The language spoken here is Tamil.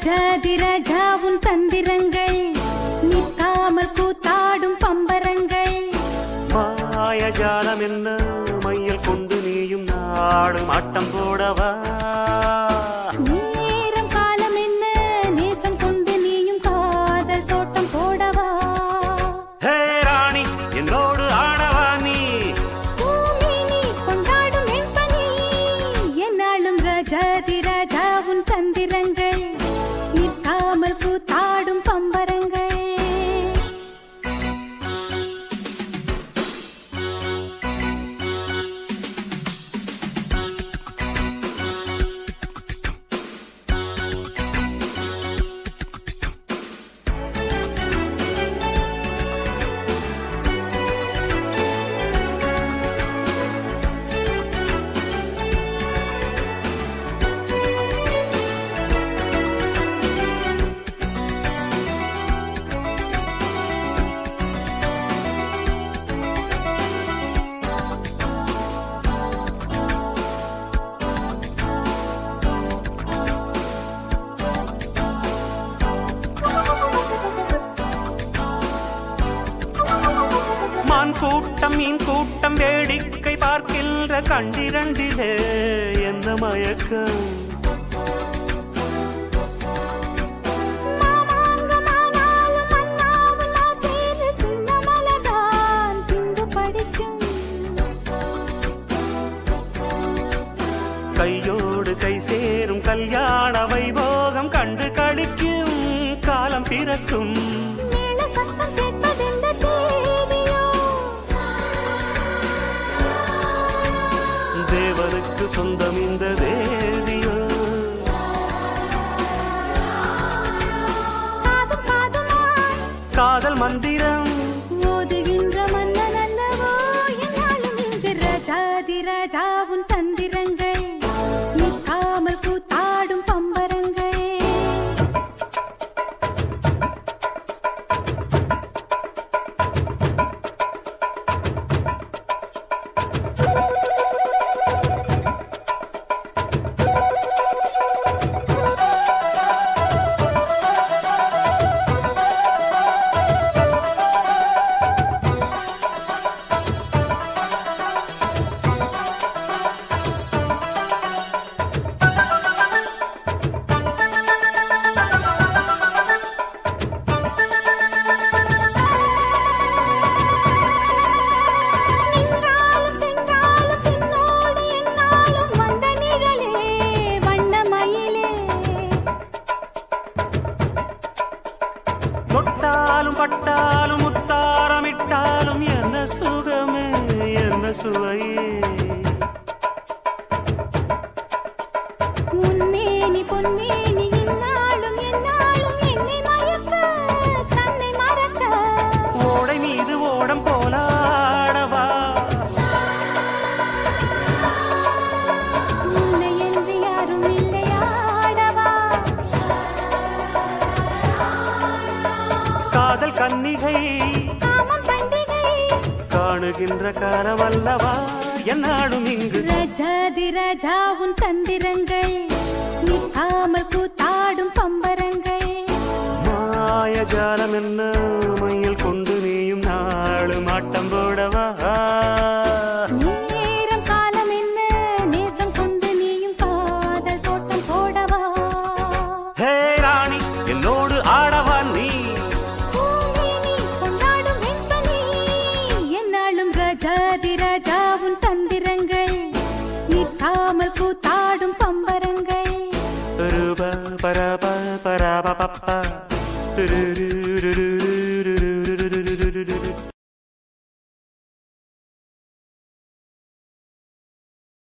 ராஜாதி ராஜாவும் தந்திரங்கள் நிற்காமல் கூத்தாடும் பம்பரங்கள் மாயஜாலம் என்ன மையல் கொண்டு நீயும் நாடும் ஆட்டம் போடவா நேரம் காலம் என்ன நேசம் கொண்டு நீயும் காதல் தோட்டம் போடவா ஹே ராணி என்னோடு ஆடவா நீ பூமேனி கொண்டாடும் வெண்பனி என்னாலும் ராஜாதி ராஜாவும் தந்திரங்கள் நிற்காமல் கூத்தாடும் பம்பரங்கள் மான் கூட்டம் மீன் கூட்டம் வேடிக்கை பார்க்கின்ற கண்டிரண்டிலே எந்த மயக்கம் மாமாங்கமானாலும் மன்னாவும் நான் சேரு சின்ன மலர்தான் சிந்து படிக்கும் கையோடு கை சேரும் கல்யாண வைபோகம் கண்டு கழிக்கும் காலம் பிறக்கும் மேல சத்தம் கேட்பதெந்த தேவியோ தேவனுக்கு சொந்தம் இந்த தேவியோ காதும் காதுமாய் காதல் மந்திரம் ஓதுகின்ற மன்னன் அல்லவோ என்னாலும் இங்கு ராஜாதி ராஜாவும் தந்திரங்கள் நிற்காமல் கூத்தாடும் பம்பரங்கள் நின்றாலும் சென்றாலும் பின்னோடு என்னாலும் வந்த நிழலே வண்ணமயிலே தொட்டாலும் பட்டாலும் முத்தாரமிட்டாலும் என்ன சுகமே என்ன சுவையே உன்மேனி பொன்மேனி இந்நாளும் என்னாலும் என்னை மயக்க தன்னை மறக்க ஓடை மீது ஓடம் போலாடவா உன்னை என்று யாரும் இல்லையாடவா காதல் கன்னிகை காமம் பண்டிகை காணுகின்ற காலமல்லவா என்னாடும் இங்கு ரஜாதி ரஜாவும் தந்திரங்கள் நிற்காமல் கூத்தாடும் பம்பரங்கள் மாயஜாலம் என்ன மையல் கொண்டு நீயும் நாளும் ஆட்டம் போடவா நேரம் காலம் என்ன நேசம் கொண்டு நீயும் காதல் தோட்டம் போடவா ஹே ராணி என்னோடு ஆடவா நீ பூமேனி கொண்டாடும் வெண்பனி என்னாலும் ராஜாதி ராஜாவும் தந்திரங்கள் நிற்காமல் கூத்தாடும் பம்பரங்கள் ரூப பரப பரப பப்பா துருரு